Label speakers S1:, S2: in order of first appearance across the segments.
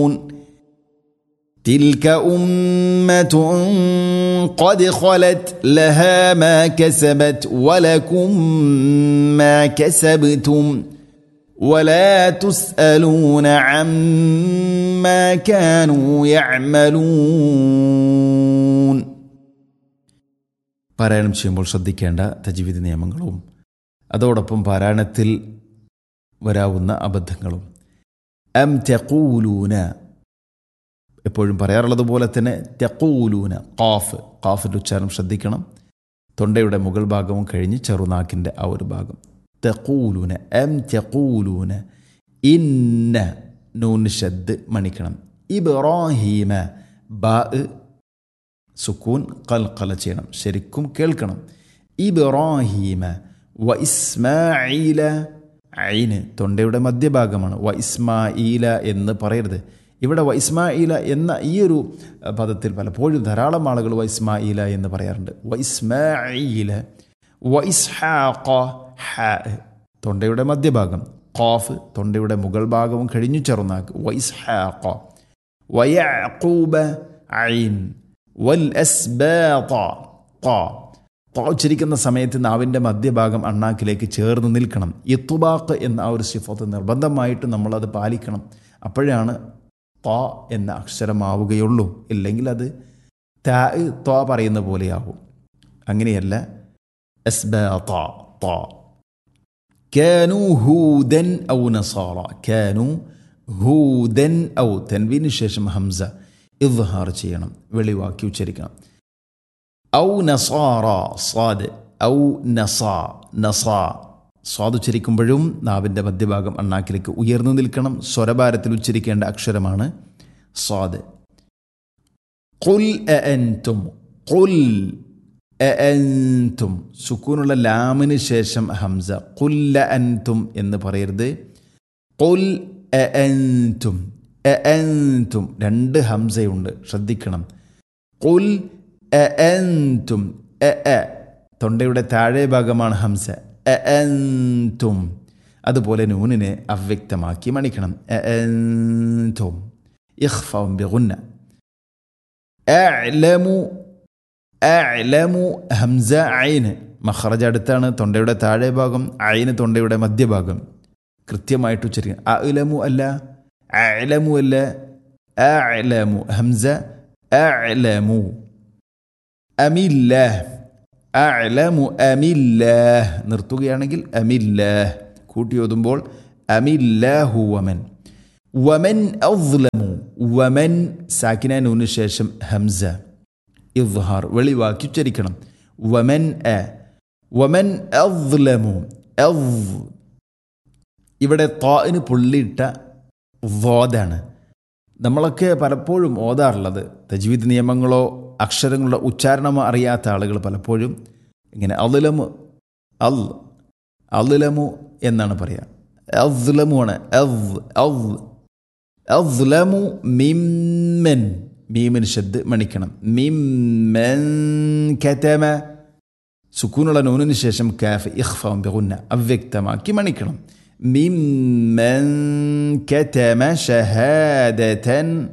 S1: تلك أمة قد خلت لها ما كسبت ولكم ما كسبتم ولا تسألون عما كانوا يعملون
S2: പാരായണം ചെയ്യുമ്പോൾ ശ്രദ്ധിക്കേണ്ട തജ്വീദ് നിയമങ്ങളും അതോടൊപ്പം പാരായണത്തിൽ വരാവുന്ന അബദ്ധങ്ങളും എം തെക്കൂലൂന എപ്പോഴും പറയാറുള്ളത് പോലെ തന്നെ തെക്കൂലൂന കാഫ് കാഫിൻ്റെ ഉച്ചാരണം ശ്രദ്ധിക്കണം തൊണ്ടയുടെ മുകൾ ഭാഗവും കഴിഞ്ഞ് ചെറുനാക്കിൻ്റെ ആ ഒരു ഭാഗം തെക്കൂലൂന എം തെക്കൂലൂന ഇന്ന നൂൻ ഷദ് മണിക്കണം ഇബ്രാഹീമ ബാ സുക്കൂൻ കൽക്കല ചെയ്യണം ശരിക്കും കേൾക്കണം ഇബ്രാഹീമ വ ഇസ്മായില ഐന് തൊണ്ടയുടെ മധ്യഭാഗമാണ് വ ഇസ്മായില എന്ന് പറയരുത് ഇവിടെ വ ഇസ്മായില എന്ന ഈ ഒരു പദത്തിൽ പലപ്പോഴും ധാരാളം ആളുകൾ വ ഇസ്മായില എന്ന് പറയാറുണ്ട് വ ഇസ്മായില വ ഇസ്ഹാഖ ഹ തൊണ്ടയുടെ മധ്യഭാഗം ഖാഫ് തൊണ്ടയുടെ മുകൾ ഭാഗവും കഴിഞ്ഞു ചെറുനാക്ക് വ ഇസ്ഹാഖ വ യഅഖൂബ ഐൻ വൽ അസ്ബാത ഖ ഖ ഉച്ചരിക്കുന്ന സമയത്ത് നാവിൻ്റെ മധ്യഭാഗം അണ്ണാക്കിലേക്ക് ചേർന്ന് നിൽക്കണം ഇത്തുബാക്ക് എന്ന ആ ഒരു സിഫത്ത് നിർബന്ധമായിട്ട് നമ്മളത് പാലിക്കണം അപ്പോഴാണ് ത എന്ന അക്ഷരമാവുകയുള്ളൂ ഇല്ലെങ്കിൽ അത് ത ത പറയുന്ന പോലെയാകും അങ്ങനെയല്ല അസ്ബാത ത كانوا هودا أو نصارى كانوا هودا أو تنوين الشيشم همزة ഇദ്ഹാർ ചെയ്യണം വെളിവാക്കി ഉച്ചരിക്കണം ഔ നസാറ സ്വാദ് ഔ നസാ നസാ സ്വാദ് ഉച്ചരിക്കുമ്പോഴും നാവിൻ്റെ മധ്യഭാഗം അണ്ണാക്കിലേക്ക് ഉയർന്നു നിൽക്കണം സ്വരഭാരത്തിൽ ഉച്ചരിക്കേണ്ട അക്ഷരമാണ് സ്വാദ് കുൽ എൻതും കുൽ എൻതും സുക്കൂനുള്ള ലാമിന് ശേഷം ഹംസ കുല്ല അൻതും എന്ന് പറയരുത് കുൽ എൻതും എൻതും രണ്ട് ഹംസയുണ്ട് ശ്രദ്ധിക്കണം കുൽ എൻതും എ തൊണ്ടയുടെ താഴെ ഭാഗമാണ് ഹംസ എൻതും അതുപോലെ നൂനിനെ അവ്യക്തമാക്കി മണിക്കണം എൻതും ഇഖ്ഫം ബിഗുന്ന അഅലമു അഅലമു ഹംസ ഐന് മഖറജ് അടുത്താണ് തൊണ്ടയുടെ താഴെ ഭാഗം ഐന് തൊണ്ടയുടെ മധ്യഭാഗം കൃത്യമായിട്ട് ഉച്ചരിക്കണം അലമു അല്ല അലമു അല്ല അലമു ഹംസ അലമു അമില്ലാഹ് അലമു അമില്ലാഹ് നിർത്തുകയാണെങ്കിൽ അമില്ലാഹ് കൂട്ടി ഓതുമ്പോൾ അമില്ലാഹു വമൻ വമൻ അസ്ലമു വമൻ സാക്കിന നൂന് ശേഷം ഹംസ ഇദ്ഹാർ വെളിവാക്കി ഉച്ചരിക്കണം വമൻ അ വമൻ അസ്ലമു അസ് ഇവിടെ താന് പുള്ളിയിട്ട വോദാണ് നമ്മളൊക്കെ പലപ്പോഴും ഓതാറുള്ളത് തജ്വീദ് നിയമങ്ങളോ അക്ഷരങ്ങളുടെ ഉച്ചാരണമോ അറിയാത്ത ആളുകൾ പലപ്പോഴും ഇങ്ങനെ അലുലമു അൽ അലുലമു എന്നാണ് പറയുക അസ്ലമുമാണ് അസ്ലമു മിമ്മൻ മീമിന് ശബ്ദ് മണിക്കണം മിമ്മൻ കതമ സുക്കൂനുള്ള നൂനിന് ശേഷം കാഫ് ഇഖ്ഫം ബിഗുന്ന അവ്യക്തമാക്കി മണിക്കണം ممن كتم شهادة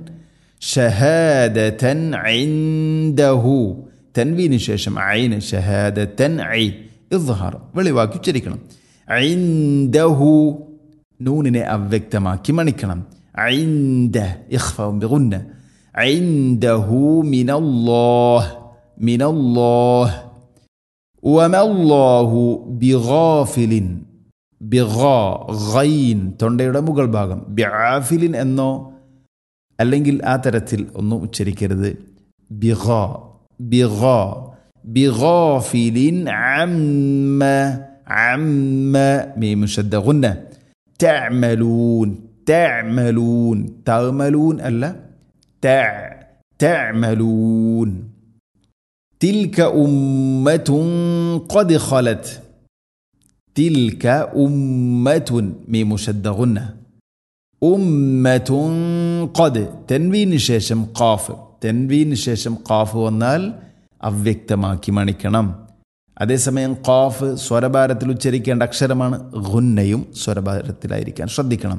S2: شهادة عنده تنوين شاشم عين شهادة عي اظهر വെളിവാക്കി ഉച്ചരിക്കണം عنده നൂനിനെ അവ്യക്തമാക്കി മണിക്കണം عند إخفاء بغنة عنده من الله من الله وما الله بغافل ബിഗ ഗൈൻ തൊണ്ടയുടെ മുകൾ ഭാഗം ബിആഫിലിൻ എന്നോ അല്ലെങ്കിൽ ആ തരത്തിൽ ഒന്നും ഉച്ചരിക്കരുത് ബിഗ ബിഗ ബിഗാഫിലിൻ അമ്മ അമ്മ മീം ശദ്ദ ഗുന്ന തഅമലൂൻ തഅമലൂൻ തഅമലൂൻ അല്ല തഅ തഅമലൂൻ تلك أمة قد خلت تلك أمة ميم شد غنة أمة قد تنوين ശേഷം ഖാഫ് തെൻവീന് ശേഷം ഖാഫ് വന്നാൽ അവ്യക്തമാക്കി മണിക്കണം അതേസമയം ഖാഫ് സ്വരഭാരത്തിൽ ഉച്ചരിക്കേണ്ട അക്ഷരമാണ് ഗുന്നയും സ്വരഭാരത്തിലായിരിക്കാൻ ശ്രദ്ധിക്കണം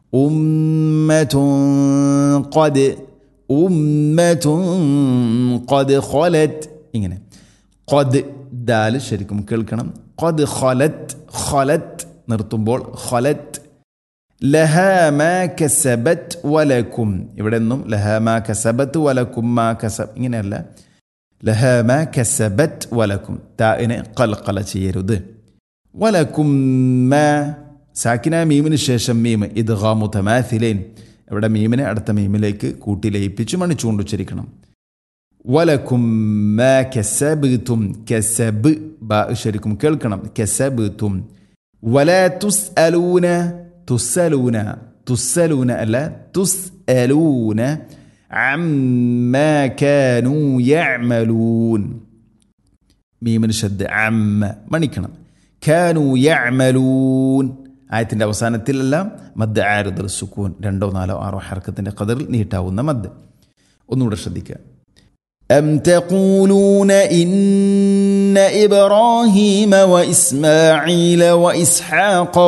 S1: ഉമ്മത്തുൻ ഖദ് ഉമ്മത്തുൻ ഖദ് ഖലത്
S2: ഇങ്ങനെ ഖദ് ദാല് ശരിക്കും കേൾക്കണം ഖദ് ഖലത്ത് ഖലത്ത് നിർത്തുമ്പോൾ ഖലത്ത് ലഹമ കസബത്ത് വലക്കും ഇവിടെ നിന്നും ലഹമ കസബത്ത് വലക്കും മാ കസബ് ഇങ്ങനെയല്ല ലഹമ കസബത്ത് വലക്കും താഇനെ കൽക്കല ചെയ്യരുത് വലക്കും മാ സാക്കിന മീമിന് ശേഷം മീം ഇദ്ഗാമു തമാഥിലേൻ ഇവിടെ മീമിനെ അടുത്ത മീമിലേക്ക് കൂട്ടി ലയിപ്പിച്ച് മണിച്ചുകൊണ്ട് ഉച്ചരിക്കണം വലക്കും മാ കസബ്തും കസബ് ബാ ശരിക്കും കേൾക്കണം കസബ്തും വല തുസ് അലൂന തുസ്സലൂന തുസ്സലൂന അല്ല തുസ് അലൂന عما كانوا يعملون മീമിന് ശബ്ദ അമ്മ മണിക്കണം കാനു യഅമലൂൻ ആയത്തിൻ്റെ അവസാനത്തിലെല്ലാം മദ് ആരുദൽ സുക്കൂൻ രണ്ടോ നാലോ ആറോ ഹർക്കത്തിൻ്റെ കതറിൽ നീട്ടാവുന്ന മദ് ഒന്നുകൂടെ ശ്രദ്ധിക്കുക
S1: أم تقولون إن إبراهيم وإسماعيل وإسحاق